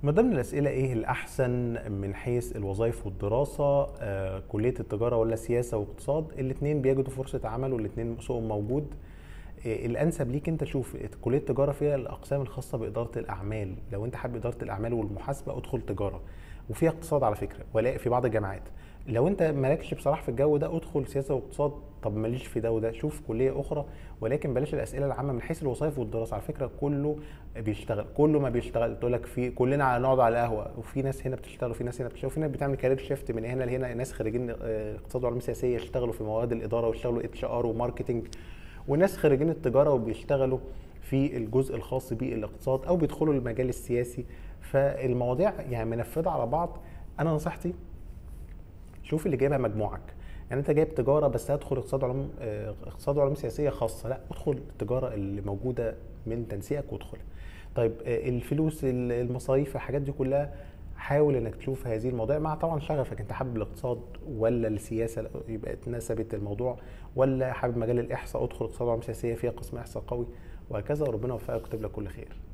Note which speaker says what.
Speaker 1: من ضمن الاسئله ايه الاحسن من حيث الوظائف والدراسه آه كليه التجاره ولا سياسه واقتصاد الاثنين بيجدوا فرصه عمل والاثنين سوقهم موجود آه الانسب ليك انت شوف كليه التجاره فيها الاقسام الخاصه باداره الاعمال لو انت حابب اداره الاعمال والمحاسبه ادخل تجاره وفيها اقتصاد على فكره ولا في بعض الجامعات لو انت مالكش بصراحه في الجو ده ادخل سياسه واقتصاد طب ماليش في ده وده شوف كليه اخرى ولكن بلاش الاسئله العامه من حيث الوظائف والدراسه على فكره كله بيشتغل كله ما بيشتغل تقول لك في كلنا نقعد على القهوه وفي ناس هنا بتشتغل وفي ناس هنا بتشتغل وفي ناس بتعمل كارير شيفت من هنا لهنا ناس خريجين اقتصاد وعلوم سياسيه يشتغلوا في مواد الاداره ويشتغلوا اتش ار وماركتنج وناس خريجين التجاره وبيشتغلوا في الجزء الخاص بالاقتصاد او بيدخلوا المجال السياسي فالمواضيع يعني منفذه على بعض انا نصيحتي شوف اللي جايبها مجموعك يعني انت جايب تجاره بس هدخل اقتصاد وعلوم اقتصاد وعلوم سياسيه خاصه لا ادخل التجاره اللي موجوده من تنسيقك وادخل طيب الفلوس المصاريف الحاجات دي كلها حاول انك تشوف هذه المواضيع مع طبعا شغفك انت حابب الاقتصاد ولا السياسه يبقى اتناسبت الموضوع ولا حابب مجال الاحصاء ادخل اقتصاد وعلوم سياسيه فيها قسم احصاء قوي وهكذا وربنا يوفقك ويكتب لك كل خير